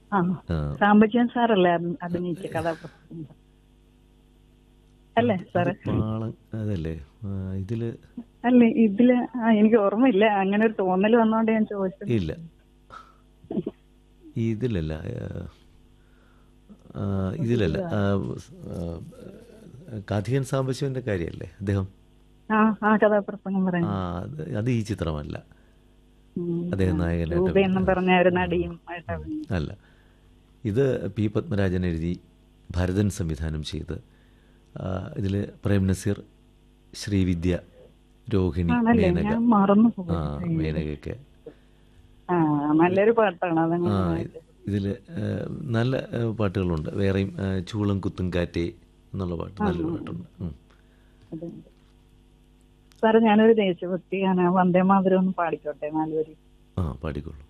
ആ ആ, സാമ്പജ്യൻ സാറല്ലേ അഭി- അഭിനയിച്ച കഥാപ്രസംഗം അല്ലേ സാറ് പാളം അതല്ലേ ആ, ഇതില് അല്ലേ ഇതില് ആ എനിക്ക് ഓർമ്മയില്ല അങ്ങനെ ഒരു തോന്നൽ വന്നോണ്ട് ഞാൻ ചോദിച്ചത് ഇല്ല ഇതിലല്ല ആ, ആ, ഇതിലല്ല ആ, ആ, കാഥികൻ സാംബശിവന്റെ കാര്യമല്ലേ അദ്ദേഹം ആ ആ കഥാപ്രസംഗം ആ പറഞ്ഞു അത് അത് ഈ ചിത്രമല്ല ഉം. അദ്ദേഹം നായകനായിട്ട് രൂപ എന്നും പറഞ്ഞ ഒരു നടിയും ആയിട്ട് അഭിനയിച്ചു. അല്ല ഇത് പി പത്മരാജൻ എഴുതി ഭരതൻ സംവിധാനം ചെയ്ത് ഇതിൽ പ്രേം നസീർ ശ്രീവിദ്യ രോഹിണി ആണല്ലേ മേനക ഞാൻ മറന്നു ആ പോകും മേനകയൊക്കെ ആ നല്ലൊരു പാട്ടാണ് ആ അതങ്ങനെ ഇതിൽ നല്ല ആ, പാട്ടുകളുണ്ട് വേറെയും ആ, ചൂളം കുത്തും കാറ്റേ എന്നുള്ള പാട്ട് നല്ലൊരു പാട്ടുണ്ട് ഉം. അതുണ്ട്. സാറ് ഞാനൊരു ദേശഭക്തി ഗാനം വന്ദേ മാതരം ഒന്ന് പാടിക്കോട്ടെ നാലുപേര് ആ പാടിക്കോളൂ